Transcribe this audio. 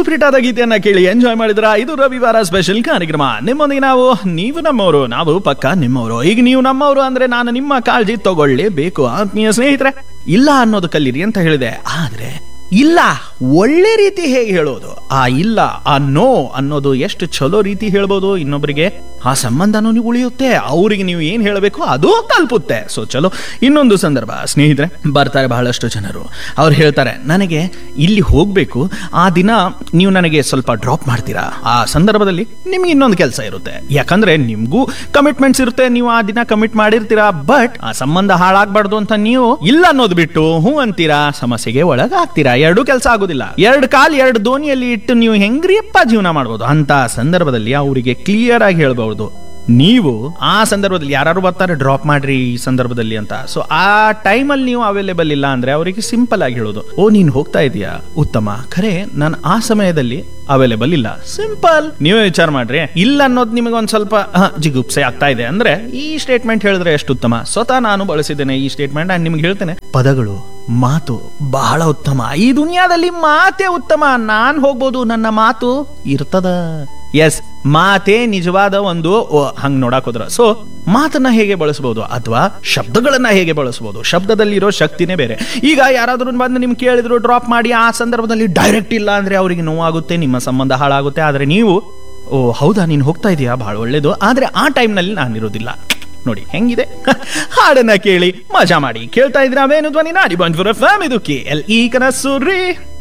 super ಆದ ಗೀತೆಯನ್ನ ಕೇಳಿ ಎಂಜಾಯ್ ಮಾಡಿದ್ರ ಇದು ರವಿವಾರ ಸ್ಪೆಷಲ್ ಕಾರ್ಯಕ್ರಮ ನಿಮ್ಮೊಂದಿಗೆ ನಾವು ನೀವು ನಮ್ಮವರು ನಾವು ಪಕ್ಕ ನಿಮ್ಮವರು ಈಗ ನೀವು ನಮ್ಮವರು ಅಂದ್ರೆ ನಾನು ನಿಮ್ಮ ಕಾಳಜಿ ತಗೊಳ್ಳೇಬೇಕು ಆತ್ಮೀಯ ಸ್ನೇಹಿತರೆ ಇಲ್ಲ ಅನ್ನೋದು ಕಲೀರಿ ಅಂತ ಹೇಳಿದೆ ಆದ್ರೆ ಇಲ್ಲ ಒಳ್ಳೆ ರೀತಿ ಹೇಗೆ ಹೇಳೋದು ಆ ಇಲ್ಲ ಆ ನೋ ಅನ್ನೋದು ಎಷ್ಟು ಚಲೋ ರೀತಿ ಹೇಳ್ಬೋದು ಇನ್ನೊಬ್ಬರಿಗೆ ಆ ಸಂಬಂಧನೂ ನೀವು ಉಳಿಯುತ್ತೆ ಅವರಿಗೆ ನೀವು ಏನ್ ಹೇಳಬೇಕು ಅದು ತಲುಪುತ್ತೆ ಸೊ ಚಲೋ ಇನ್ನೊಂದು ಸಂದರ್ಭ ಸ್ನೇಹಿತರೆ ಬರ್ತಾರೆ ಬಹಳಷ್ಟು ಜನರು ಅವ್ರು ಹೇಳ್ತಾರೆ ನನಗೆ ಇಲ್ಲಿ ಹೋಗ್ಬೇಕು ಆ ದಿನ ನೀವು ನನಗೆ ಸ್ವಲ್ಪ ಡ್ರಾಪ್ ಮಾಡ್ತೀರಾ ಆ ಸಂದರ್ಭದಲ್ಲಿ ನಿಮ್ಗೆ ಇನ್ನೊಂದು ಕೆಲಸ ಇರುತ್ತೆ ಯಾಕಂದ್ರೆ ನಿಮ್ಗೂ ಕಮಿಟ್ಮೆಂಟ್ಸ್ ಇರುತ್ತೆ ನೀವು ಆ ದಿನ ಕಮಿಟ್ ಮಾಡಿರ್ತೀರಾ ಬಟ್ ಆ ಸಂಬಂಧ ಹಾಳಾಗ್ಬಾರ್ದು ಅಂತ ನೀವು ಇಲ್ಲ ಅನ್ನೋದು ಬಿಟ್ಟು ಹ್ಞೂ ಅಂತೀರಾ ಸಮಸ್ಯೆಗೆ ಒಳಗಾಗ್ತೀರಾ ಎರಡು ಕೆಲಸ ಆಗೋದಿಲ್ಲ ಎರಡು ಕಾಲ್ ಎರಡು ದೋಣಿಯಲ್ಲಿ ಇಟ್ಟು ನೀವು ಹೆಂಗ್ರಿಯಪ್ಪ ಜೀವನ ಮಾಡ್ಬೋದು ಅಂತ ಸಂದರ್ಭದಲ್ಲಿ ಅವರಿಗೆ ಕ್ಲಿಯರ್ ಆಗಿ ಹೇಳ್ಬಹುದು ನೀವು ಆ ಸಂದರ್ಭದಲ್ಲಿ ಯಾರು ಬರ್ತಾರೆ ಡ್ರಾಪ್ ಮಾಡ್ರಿ ಈ ಸಂದರ್ಭದಲ್ಲಿ ಅಂತ ಸೊ ಆ ಟೈಮಲ್ಲಿ ನೀವು ಅವೈಲೇಬಲ್ ಇಲ್ಲ ಅಂದ್ರೆ ಅವರಿಗೆ ಸಿಂಪಲ್ ಆಗಿ ಹೇಳೋದು ಓ ನೀನ್ ಹೋಗ್ತಾ ಇದೀಯಾ ಉತ್ತಮ ಖರೆ ನಾನು ಆ ಸಮಯದಲ್ಲಿ ಅವೈಲೇಬಲ್ ಇಲ್ಲ ಸಿಂಪಲ್ ನೀವೇ ವಿಚಾರ ಮಾಡ್ರಿ ಇಲ್ಲ ಅನ್ನೋದು ನಿಮಗೆ ಒಂದ್ ಸ್ವಲ್ಪ ಹ, ಜಿಗುಪ್ಸೆ ಆಗ್ತಾ ಇದೆ ಅಂದ್ರೆ ಈ ಸ್ಟೇಟ್ಮೆಂಟ್ ಹೇಳಿದ್ರೆ ಎಷ್ಟು ಉತ್ತಮ ಸ್ವತಃ ನಾನು ಬಳಸಿದ್ದೇನೆ ಈ ಸ್ಟೇಟ್ಮೆಂಟ್ ನಾನು ನಿಮ್ಗೆ ಹೇಳ್ತೇನೆ ಪದಗಳು ಮಾತು ಬಹಳ ಉತ್ತಮ ಈ ದುನಿಯಾದಲ್ಲಿ ಮಾತೇ ಉತ್ತಮ ನಾನ್ ಹೋಗ್ಬೋದು ನನ್ನ ಮಾತು ಇರ್ತದ ಎಸ್ ಮಾತೇ ನಿಜವಾದ ಒಂದು ಓ, ಹಂಗ್ ನೋಡಕ್ ಹೋದ್ರ ಸೊ ಮಾತನ್ನ ಹೇಗೆ ಬಳಸಬಹುದು ಅಥವಾ ಶಬ್ದಗಳನ್ನ ಹೇಗೆ ಬಳಸಬಹುದು ಶಬ್ದದಲ್ಲಿರೋ ಶಕ್ತಿನೇ ಬೇರೆ ಈಗ ಯಾರಾದ್ರೂ ಬಂದು ನಿಮ್ಗೆ ಕೇಳಿದ್ರು ಡ್ರಾಪ್ ಮಾಡಿ ಆ ಸಂದರ್ಭದಲ್ಲಿ ಡೈರೆಕ್ಟ್ ಇಲ್ಲ ಅಂದ್ರೆ ಅವರಿಗೆ ನೋವಾಗುತ್ತೆ ನಿಮ್ಮ ಸಂಬಂಧ ಹಾಳಾಗುತ್ತೆ ಆದ್ರೆ ನೀವು ಓ ಹೌದಾ ನೀನು ಹೋಗ್ತಾ ಇದೀಯಾ ಬಹಳ ಒಳ್ಳೇದು ಆದ್ರೆ ಆ ಟೈಮ್ನಲ್ಲಿ ನಾನಿರೋದಿಲ್ಲ ನೋಡಿ ಹೆಂಗಿದೆ ಹಾಡನ್ನ ಕೇಳಿ ಮಜಾ ಮಾಡಿ ಕೇಳ್ತಾ ಇದ್ರೆ ಅವೇನು ಧ್ವನಿ ನಾಡಿ ಬಂದ್ಪುರ ಫ್ಯಾಮ್ ಇದು ಕೆ ಎಲ್ ಈ ಕನಸು ರೀ